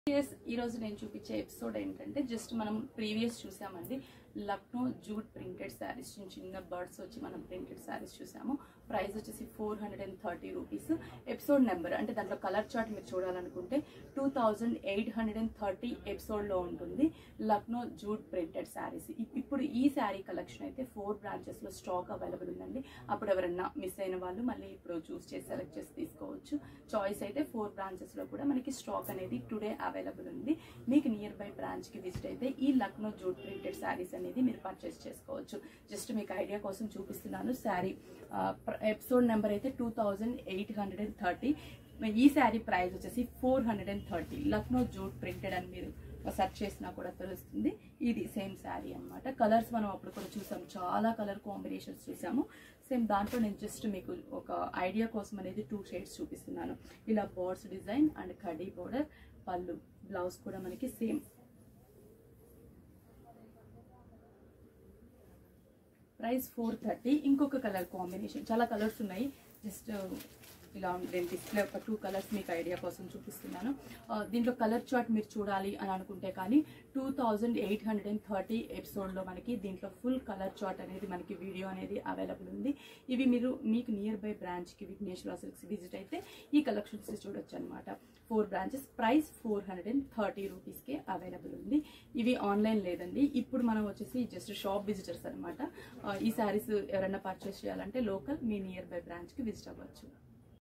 yes ఈ రోజు నేను చూపించే ఎపిసోడ్ ఏంటంటే జస్ట్ మనం ప్రీవియస్ చూసామండి లక్నో జూట్ ప్రింటెడ్ శారీస్ చిన్న చిన్న బర్డ్స్ వచ్చి మనం ప్రింటెడ్ శారీస్ చూసాము ప్రైస్ వచ్చేసి four hundred and thirty rupees episode number అంటే దాంట్లో కలర్ చార్ట్ మీరు చూడాలనుకుంటే two thousand eight hundred and thirty ఎపిసోడ్లో ఉంటుంది లక్నో జూట్ ప్రింటెడ్ శారీస్ ఇప్పుడు ఈ శారీ కలెక్షన్ అయితే ఫోర్ బ్రాంచెస్లో స్టాక్ అవైలబుల్ ఉందండి అప్పుడు ఎవరన్నా మిస్ అయిన వాళ్ళు మళ్ళీ ఇప్పుడు చూస్ చేసి సెలెక్ట్ చేసి తీసుకోవచ్చు చాయిస్ అయితే ఫోర్ బ్రాంచెస్లో కూడా మనకి స్టాక్ అనేది టుడే అవైలబుల్ ఉంది మీకు నియర్ బై బ్రాంచ్కి విజిట్ అయితే ఈ లక్నో జూట్ ప్రింటెడ్ శారీస్ అనేది మీరు పర్చేస్ చేసుకోవచ్చు జస్ట్ మీకు ఐడియా కోసం చూపిస్తున్నాను శారీ ఎపిసోడ్ నెంబర్ అయితే two thousand eight hundred and thirty ఈ శారీ ప్రైస్ వచ్చేసి four hundred and thirty Lucknow jute printed అని మీరు సెర్చ్ చేసినా కూడా తెలుస్తుంది ఇది సేమ్ శారీ అన్నమాట కలర్స్ మనం అప్పుడు కూడా చూసాం చాలా కలర్ కాంబినేషన్స్ చూసాము సేమ్ దాంట్లో నేను జస్ట్ మీకు ఒక ఐడియా కోసం అనేది టూ షేడ్స్ చూపిస్తున్నాను ఇలా బోర్డ్స్ డిజైన్ అండ్ కడీ బోర్డర్ పళ్ళు బ్లౌజ్ కూడా మనకి సేమ్ ప్రైస్ ఫోర్ థర్టీ ఇంకొక కలర్ కాంబినేషన్ చాలా కలర్స్ ఉన్నాయి జస్ట్ ఇలా నేను డిస్ప్లే ఒక టూ కలర్స్ మీకు ఐడియా కోసం చూపిస్తున్నాను ఆ, దీంట్లో కలర్ చార్ట్ మీరు చూడాలి అని అనుకుంటే కానీ two thousand eight hundred and thirty ఎపిసోడ్లో మనకి దీంట్లో ఫుల్ కలర్ చార్ట్ అనేది మనకి వీడియో అనేది అవైలబుల్ ఉంది ఇవి మీరు మీకు నియర్ బై బ్రాంచ్కి విఘ్నేశ్వర సిల్క్స్ విజిట్ అయితే ఈ కలెక్షన్స్ చూడొచ్చు అనమాట four branches price four hundred and thirty రూపీస్కే అవైలబుల్ ఉంది ఇవి ఆన్లైన్ లేదండి ఇప్పుడు మనం వచ్చేసి జస్ట్ షాప్ విజిటర్స్ అనమాట ఈ శారీస్ ఎవరైనా పర్చేస్ చేయాలంటే లోకల్ మీ నియర్ బై బ్రాంచ్కి విజిట్ అవ్వచ్చు